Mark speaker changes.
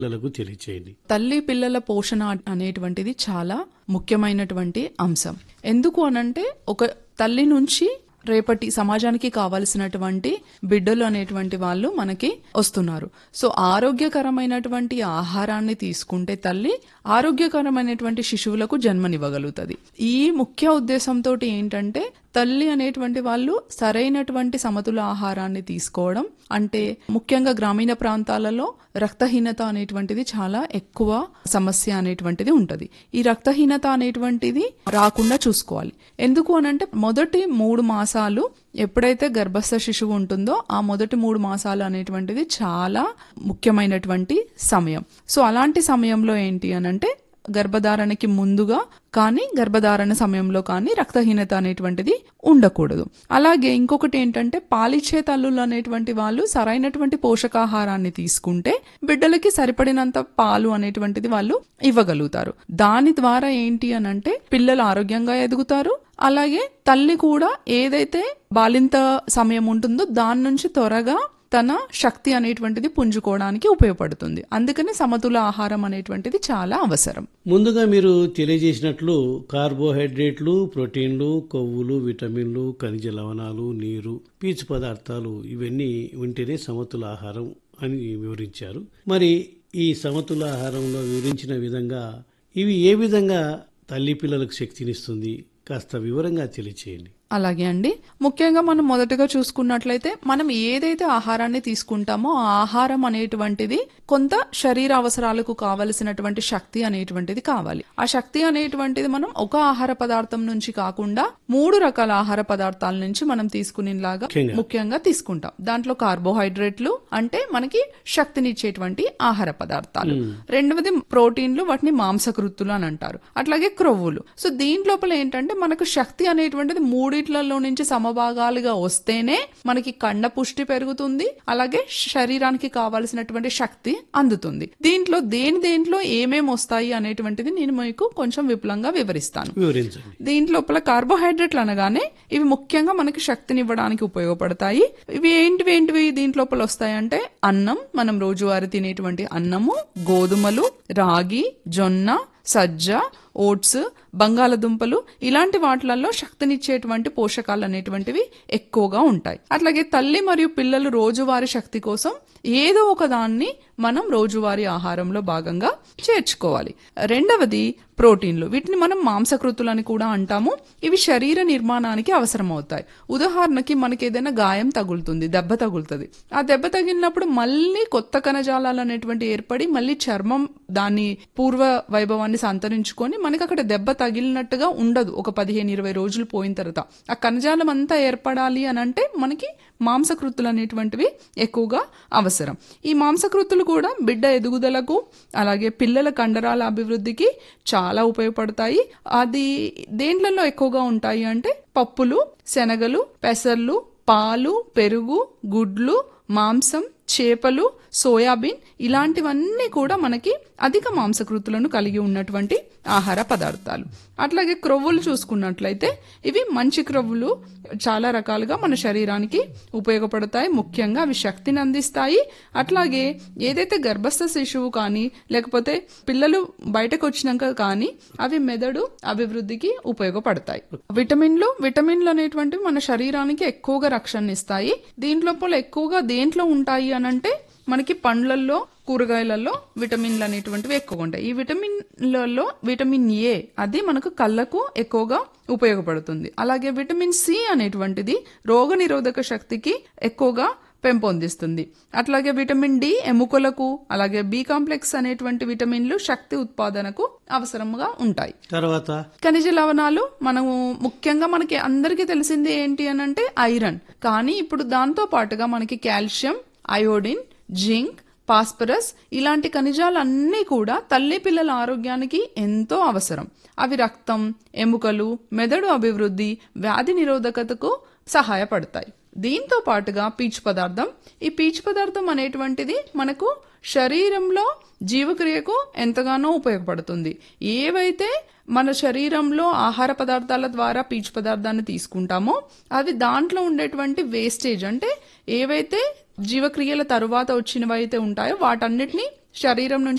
Speaker 1: పిల్లలకు తెలియచేయండి
Speaker 2: తల్లి పిల్లల పోషణ అనేటువంటిది చాలా ముఖ్యమైనటువంటి అంశం ఎందుకు అనంటే ఒక తల్లి నుంచి రేపటి సమాజానికి కావలసినటువంటి బిడ్డలు అనేటువంటి వాళ్ళు మనకి వస్తున్నారు సో ఆరోగ్యకరమైనటువంటి ఆహారాన్ని తీసుకుంటే తల్లి ఆరోగ్యకరమైనటువంటి శిశువులకు జన్మనివ్వగలుగుతుంది ఈ ముఖ్య ఉద్దేశంతో ఏంటంటే తల్లి అనేటువంటి వాళ్ళు సరైనటువంటి సమతుల ఆహారాన్ని తీసుకోవడం అంటే ముఖ్యంగా గ్రామీణ ప్రాంతాలలో రక్తహీనత అనేటువంటిది చాలా ఎక్కువ సమస్య అనేటువంటిది ఉంటది ఈ రక్తహీనత అనేటువంటిది రాకుండా చూసుకోవాలి ఎందుకు అనంటే మొదటి మూడు మాసాలు ఎప్పుడైతే గర్భస్థ శిశువు ఉంటుందో ఆ మొదటి మూడు మాసాలు అనేటువంటిది చాలా ముఖ్యమైనటువంటి సమయం సో అలాంటి సమయంలో ఏంటి అనంటే గర్భధారణకి ముందుగా కానీ గర్భధారణ సమయంలో కానీ రక్తహీనత అనేటువంటిది ఉండకూడదు అలాగే ఇంకొకటి ఏంటంటే పాలిచ్చే తల్లులు అనేటువంటి వాళ్ళు సరైనటువంటి పోషకాహారాన్ని తీసుకుంటే బిడ్డలకి సరిపడినంత పాలు అనేటువంటిది వాళ్ళు ఇవ్వగలుగుతారు దాని ద్వారా ఏంటి అనంటే పిల్లలు ఆరోగ్యంగా ఎదుగుతారు అలాగే తల్లి కూడా ఏదైతే బాలింత సమయం ఉంటుందో దాని నుంచి త్వరగా తన శక్తి అనేటువంటిది పుంజుకోవడానికి ఉపయోగపడుతుంది అందుకని సమతుల ఆహారం అనేటువంటిది చాలా అవసరం
Speaker 1: ముందుగా మీరు తెలియజేసినట్లు కార్బోహైడ్రేట్లు ప్రోటీన్లు కొవ్వులు విటమిన్లు ఖనిజ లవణాలు నీరు పీచు పదార్థాలు ఇవన్నీ ఉంటేనే సమతుల ఆహారం అని వివరించారు మరి ఈ సమతుల ఆహారంలో వివరించిన విధంగా ఇవి ఏ విధంగా తల్లి పిల్లలకు శక్తినిస్తుంది కాస్త వివరంగా తెలియచేయండి
Speaker 2: అలాగే అండి ముఖ్యంగా మనం మొదటగా చూసుకున్నట్లయితే మనం ఏదైతే ఆహారాన్ని తీసుకుంటామో ఆ ఆహారం అనేటువంటిది కొంత శరీర అవసరాలకు కావలసినటువంటి శక్తి అనేటువంటిది కావాలి ఆ శక్తి అనేటువంటిది మనం ఒక ఆహార పదార్థం నుంచి కాకుండా మూడు రకాల ఆహార పదార్థాల నుంచి మనం తీసుకునేలాగా
Speaker 1: ముఖ్యంగా.
Speaker 2: ముఖ్యంగా తీసుకుంటాం దాంట్లో కార్బోహైడ్రేట్లు అంటే మనకి శక్తినిచ్చేటువంటి ఆహార పదార్థాలు రెండవది ప్రోటీన్లు వాటిని మాంసకృత్తులు అని అంటారు అట్లాగే క్రొవ్వులు సో దీని లోపల ఏంటంటే మనకు శక్తి అనేటువంటిది మూడిట్లలో నుంచి సమభాగాలుగా వస్తేనే మనకి కండ పుష్టి పెరుగుతుంది అలాగే శరీరానికి కావాల్సినటువంటి శక్తి అందుతుంది దీంట్లో దేని దేంట్లో ఏమేమి వస్తాయి అనేటువంటిది నేను మీకు కొంచెం విపులంగా వివరిస్తాను
Speaker 1: వివరించండి
Speaker 2: దీంట్లోపల కార్బోహైడ్రేట్లు అనగానే ఇవి ముఖ్యంగా మనకి శక్తినివ్వడానికి ఉపయోగపడతాయి ఇవి ఏంటివి ఏంటివి దీంట్లోపల వస్తాయంటే అన్నం మనం రోజువారీ తినేటువంటి అన్నము గోధుమలు రాగి జొన్న సజ్జ ఓట్స్ బంగాళదుంపలు ఇలాంటి వాటిలలో శక్తినిచ్చేటువంటి పోషకాలు అనేటువంటివి ఎక్కువగా ఉంటాయి అట్లాగే తల్లి మరియు పిల్లలు రోజువారీ శక్తి కోసం ఏదో ఒక దాన్ని మనం రోజువారీ ఆహారంలో భాగంగా చేర్చుకోవాలి రెండవది ప్రోటీన్లు వీటిని మనం మాంసకృతులని కూడా అంటాము ఇవి శరీర నిర్మాణానికి అవసరమవుతాయి ఉదాహరణకి మనకి ఏదైనా గాయం తగులుతుంది దెబ్బ తగులుతుంది ఆ దెబ్బ తగిలినప్పుడు మళ్ళీ కొత్త కణజాలాలు అనేటువంటి ఏర్పడి మళ్ళీ చర్మం దాని పూర్వ వైభవాన్ని సంతరించుకొని మనకి అక్కడ దెబ్బ తగిలినట్టుగా ఉండదు ఒక పదిహేను ఇరవై రోజులు పోయిన తర్వాత ఆ కణజాలం అంతా ఏర్పడాలి అని అంటే మనకి మాంసకృతులు అనేటువంటివి ఎక్కువగా అవసరం ఈ మాంసకృతులు కూడా బిడ్డ ఎదుగుదలకు అలాగే పిల్లల కండరాల అభివృద్ధికి చాలా ఉపయోగపడతాయి అది దేంట్లలో ఎక్కువగా ఉంటాయి అంటే పప్పులు శనగలు పెసర్లు పాలు పెరుగు గుడ్లు మాంసం చేపలు సోయాబీన్ ఇలాంటివన్నీ కూడా మనకి అధిక మాంసకృతులను కలిగి ఉన్నటువంటి ఆహార పదార్థాలు అట్లాగే క్రొవ్వులు చూసుకున్నట్లయితే ఇవి మంచి క్రొవ్వులు చాలా రకాలుగా మన శరీరానికి ఉపయోగపడతాయి ముఖ్యంగా అవి శక్తిని అందిస్తాయి అట్లాగే ఏదైతే గర్భస్థ శిశువు కానీ లేకపోతే పిల్లలు బయటకు వచ్చినాక కానీ అవి మెదడు అభివృద్ధికి ఉపయోగపడతాయి విటమిన్లు విటమిన్లు అనేటువంటివి మన శరీరానికి ఎక్కువగా రక్షణ ఇస్తాయి దీంట్లోపల ఎక్కువగా దేంట్లో ఉంటాయి అనంటే మనకి పండ్లల్లో కూరగాయలలో విటమిన్లు అనేటువంటివి ఎక్కువగా ఉంటాయి ఈ విటమిన్లలో విటమిన్ ఏ అది మనకు కళ్ళకు ఎక్కువగా ఉపయోగపడుతుంది అలాగే విటమిన్ సి అనేటువంటిది రోగ నిరోధక శక్తికి ఎక్కువగా పెంపొందిస్తుంది అట్లాగే విటమిన్ డి ఎముకలకు అలాగే బి కాంప్లెక్స్ అనేటువంటి విటమిన్లు శక్తి ఉత్పాదనకు అవసరంగా ఉంటాయి
Speaker 1: తర్వాత
Speaker 2: ఖనిజ లవణాలు మనము ముఖ్యంగా మనకి అందరికీ తెలిసింది ఏంటి అని అంటే ఐరన్ కానీ ఇప్పుడు దాంతో పాటుగా మనకి కాల్షియం అయోడిన్ జింక్ పాస్పరస్ ఇలాంటి ఖనిజాలన్నీ కూడా తల్లి పిల్లల ఆరోగ్యానికి ఎంతో అవసరం అవి రక్తం ఎముకలు మెదడు అభివృద్ధి వ్యాధి నిరోధకతకు సహాయపడతాయి దీంతో పాటుగా పీచు పదార్థం ఈ పీచు పదార్థం అనేటువంటిది మనకు శరీరంలో జీవక్రియకు ఎంతగానో ఉపయోగపడుతుంది ఏవైతే మన శరీరంలో ఆహార పదార్థాల ద్వారా పీచు పదార్థాన్ని తీసుకుంటామో అవి దాంట్లో ఉండేటువంటి వేస్టేజ్ అంటే ఏవైతే జీవక్రియల తరువాత వచ్చినవి అయితే ఉంటాయో వాటన్నిటిని శరీరం నుంచి